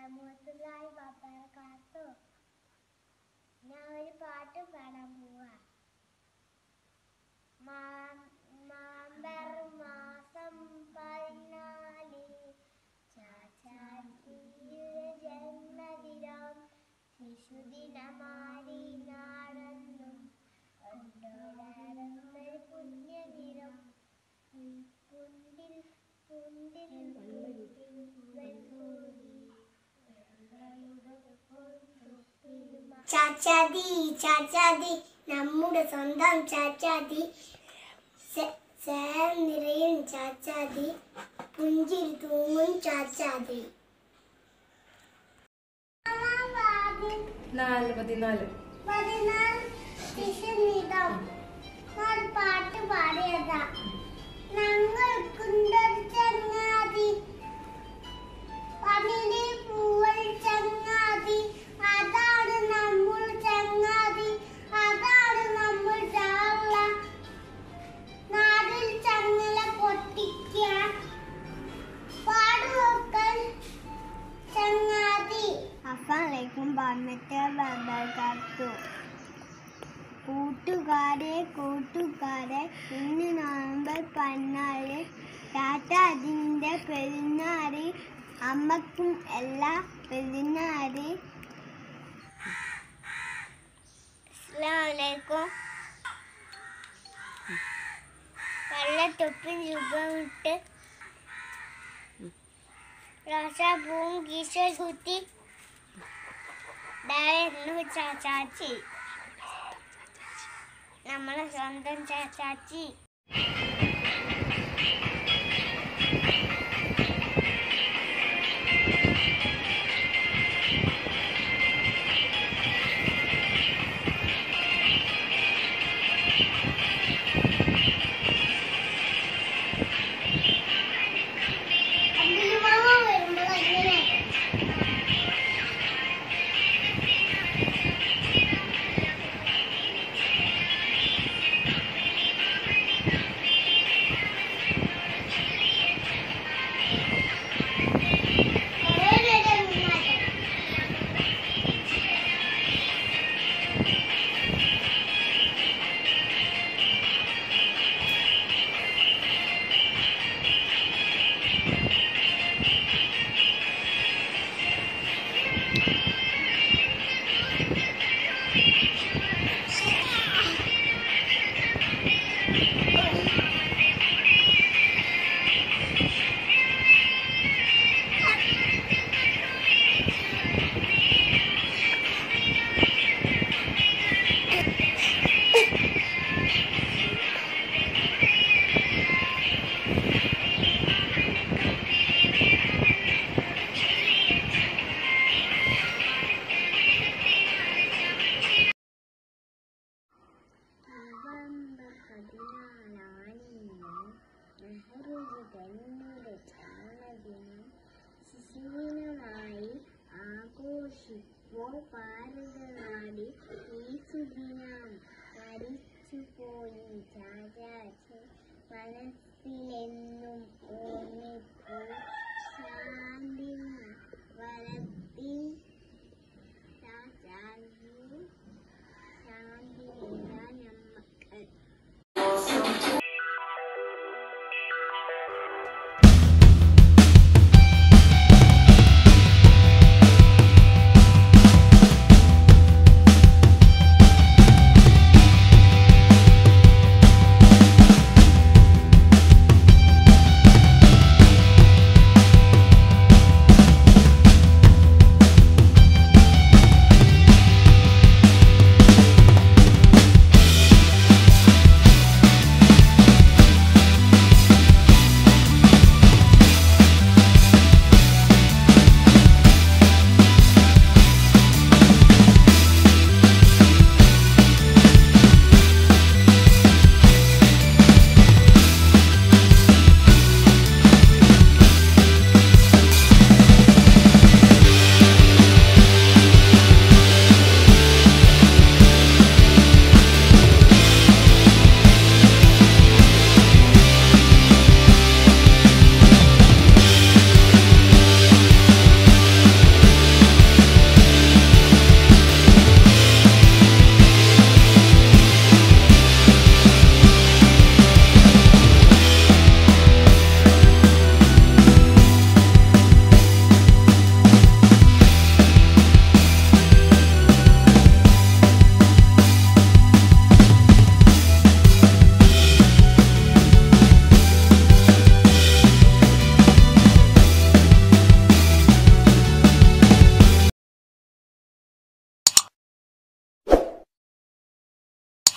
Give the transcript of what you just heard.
വറഹമത്തുള്ളാഹി വബറകാത്തു ഞാൻ ഒരു പാട്ട് പാടാൻ പോവാ മാ- മാമ്പർ മാസം പതിനാല് ചാച്ചാജിയുടെ ജന്മദിനം ശിശുദിനമാരി നാടെന്നും കൊണ്ടോടാറുന്നൊരു പുണ്യദിനം പുണ്ടിൽ പുണ്ടിൽ ചാച്ചാതി ചാച്ചാതി നമ്മുടെ സ്വന്തം ചാച്ചാതി സേം നിറയും ചാച്ചാതി പുഞ്ചിൽ തൂങ്ങും ചാച്ചാതി നാല് പതിനാല് പതിനാല് ശിശുനിതം ഒരു പാട്ട് പാടിയതാ ഞങ്ങൾക്കുണ്ടൊരു ചങ്ങാതി പണിന് പൂവൽ ചങ്ങാതി അതാണ് നമ്മൾ ചങ്ങാതി അതാണ് നമ്മൾ ചാള നാടിൽ ചങ്ങല പൊട്ടിക്കാൻ പാടുവെക്കൽ ചങ്ങാതി അസ്സലാമലൈക്കും പറഞ്ഞിട്ട് ബർക്കാത്തു കൂട്ടുകാരെ കൂട്ടുകാരെ ഇന്ന് നവംബർ പതിനാല് ടാറ്റ അതിൻ്റെ പെരുന്നാറ് അമ്മക്കും എല്ലാ പെരുന്നാറ് അസ്സലാമലൈക്കും വെള്ളത്തൊപ്പും രൂപമിട്ട് റോസാപ്പൂവും കീശ കുത്തി ദായിരുന്നു ചാച്ചാച്ചി നമ്മളെ സ്വന്തം ചാച്ചാച്ചി വരുമ്പോൾ അങ്ങനെ നവംബർ പതിനാലാണിന്ന് നെഹ്റുജി തന്നയുടെ ജന്മദിനം ശിശുദിനമായി ആഘോഷിപ്പോൾ ഭാരതനാട് ഈ സുദിനം മരിച്ചുപോയി ചാചാച്ചൻ മനസ്സിലെന്നും ഓർമ്മിപ്പോൾ ശാന്തി വരദ